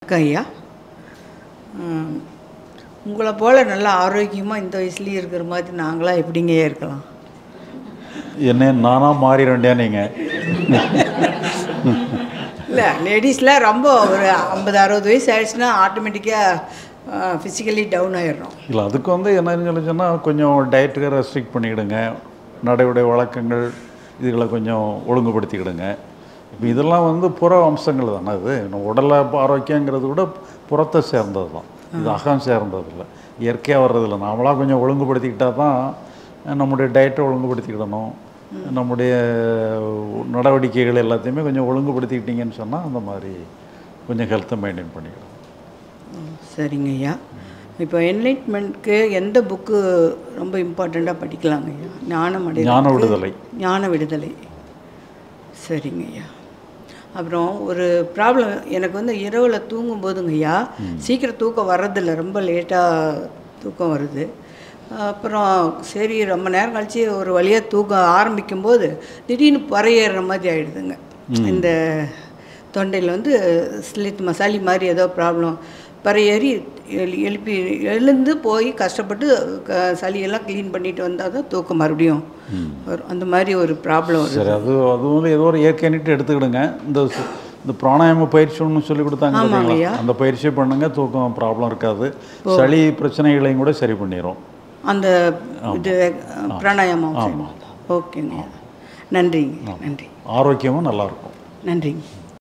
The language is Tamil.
ஐயா ம், உங்களை போல் நல்லா ஆரோக்கியமாக இந்த வயசுலேயே இருக்கிற மாதிரி நாங்களாம் எப்படிங்க இருக்கலாம் என்ன நானாக மாறிடும்டியா நீங்கள் இல்லை லேடிஸில் ரொம்ப ஒரு ஐம்பது அறுபது வயசு ஆயிடுச்சுன்னா ஆட்டோமேட்டிக்காக ஃபிசிக்கலி டவுன் ஆயிடுறோம் இல்லை அதுக்கு வந்து என்னன்னு சொல்லி சொன்னால் கொஞ்சம் டயட்டுக்கு ரெஸ்ட்ரிக்ட் பண்ணிக்கிடுங்க நடைமுறை வழக்கங்கள் இதுகளை கொஞ்சம் ஒழுங்குபடுத்திக்கிடுங்க இப்போ இதெல்லாம் வந்து புற அம்சங்கள் தானே இது நம்ம உடலை ஆரோக்கியங்கிறது கூட புறத்தை சேர்ந்தது தான் இது அகம் சேர்ந்தது இல்லை இயற்கையாக வர்றதில்ல நாமளாக கொஞ்சம் ஒழுங்குபடுத்திக்கிட்டா தான் நம்முடைய டயட்டை ஒழுங்குபடுத்திக்கிடணும் நம்முடைய நடவடிக்கைகள் எல்லாத்தையுமே கொஞ்சம் ஒழுங்குபடுத்திக்கிட்டீங்கன்னு சொன்னால் அந்த மாதிரி கொஞ்சம் ஹெல்த்தை மெயின்டைன் பண்ணிக்கிடணும் ம், சரிங்க ஐயா இப்போ என்லைட்மெண்ட்க்கு எந்த புக்கு ரொம்ப இம்பார்ட்டண்ட்டாக படிக்கலாங்க ஐயா ஞானம் அடைய ஞான விடுதலை ஞான விடுதலை சரிங்க ஐயா அப்புறம் ஒரு ப்ராப்ளம் எனக்கு வந்து இரவில் தூங்கும் போதுங்க ஐயா சீக்கிரம் தூக்கம் வர்றதில்ல ரொம்ப லேட்டாக தூக்கம் வருது அப்புறம் சரி ரொம்ப நேரம் கழிச்சு ஒரு வழியாக தூக்க ஆரம்பிக்கும் போது திடீர்னு பறையேறுற மாதிரி ஆயிடுதுங்க இந்த தொண்டையில் வந்து ஸ்லித் மசாலி மாதிரி ஏதோ ப்ராப்ளம் பறையேறி எழு எழுப்பி எழுந்து போய் கஷ்டப்பட்டு க சளியெல்லாம் க்ளீன் பண்ணிட்டு வந்தால் தான் தூக்கம் மறுபடியும் வரும் அந்த மாதிரி ஒரு ப்ராப்ளம் வருது சரி அது அது வந்து ஏதோ ஒரு இயற்கைன்ட்டு எடுத்துக்கிடுங்க இந்த சு- இந்த பிராணாயாம பயிற்சி ஒன்று சொல்லி கொடுத்தாங்க ஆமாங்க பார்த்தீங்களா ஐயா. அந்த பயிற்சியை பண்ணுங்க தூக்கம் ப்ராப்ளம் இருக்காது சளி பிரச்சனைகளையும் கூட சரி பண்ணிடும் அந்த இது பிராணாயாமம் ஓகேங்க நன்றிங்க நன்றி ஆரோக்கியமும் நல்லாயிருக்கும் நன்றிங்க